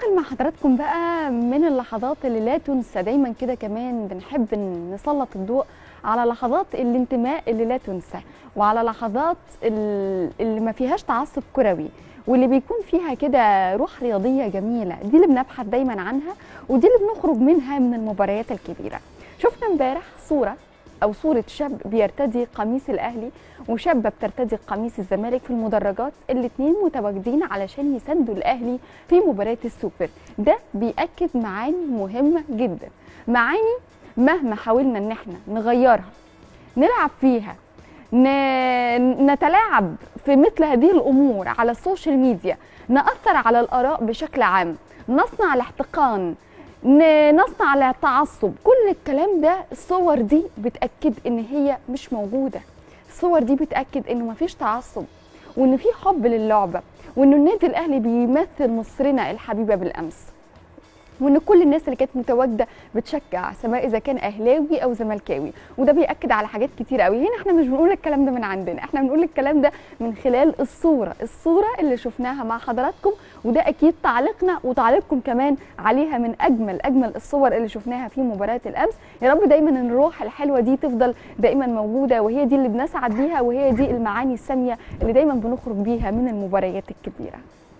ننتقل مع حضراتكم بقى من اللحظات اللي لا تنسى دايما كده كمان بنحب نسلط الضوء على لحظات الانتماء اللي لا تنسى وعلى لحظات ال- اللي ما فيهاش تعصب كروي واللي بيكون فيها كده روح رياضية جميلة دي اللي بنبحث دايما عنها ودي اللي بنخرج منها من المباريات الكبيرة شفنا امبارح صورة أو صورة شاب بيرتدي قميص الأهلي وشابة بترتدي قميص الزمالك في المدرجات الاتنين متواجدين علشان يساندوا الأهلي في مباراة السوبر ده بيأكد معاني مهمة جدا معاني مهما حاولنا ان احنا نغيرها نلعب فيها ن- نتلاعب في مثل هذه الامور على السوشيال ميديا ناثر على الاراء بشكل عام نصنع الاحتقان ن- نصنع التعصب كل الكلام ده الصور دي بتاكد ان هي مش موجوده الصور دي بتاكد انه مفيش تعصب وان في حب للعبه وان النادي الاهلي بيمثل مصرنا الحبيبه بالامس وان كل الناس اللي كانت متواجده بتشجع سواء اذا كان اهلاوي او زملكاوي وده بياكد على حاجات كتير قوي هنا احنا مش بنقول الكلام ده من عندنا احنا بنقول الكلام ده من خلال الصوره الصوره اللي شفناها مع حضراتكم وده اكيد تعليقنا وتعليقكم كمان عليها من اجمل اجمل الصور اللي شفناها في مباراه الامس يا رب دايما ان الروح الحلوه دي تفضل دائما موجوده وهي دي اللي بنسعد بيها وهي دي المعاني الساميه اللي دايما بنخرج بيها من المباريات الكبيره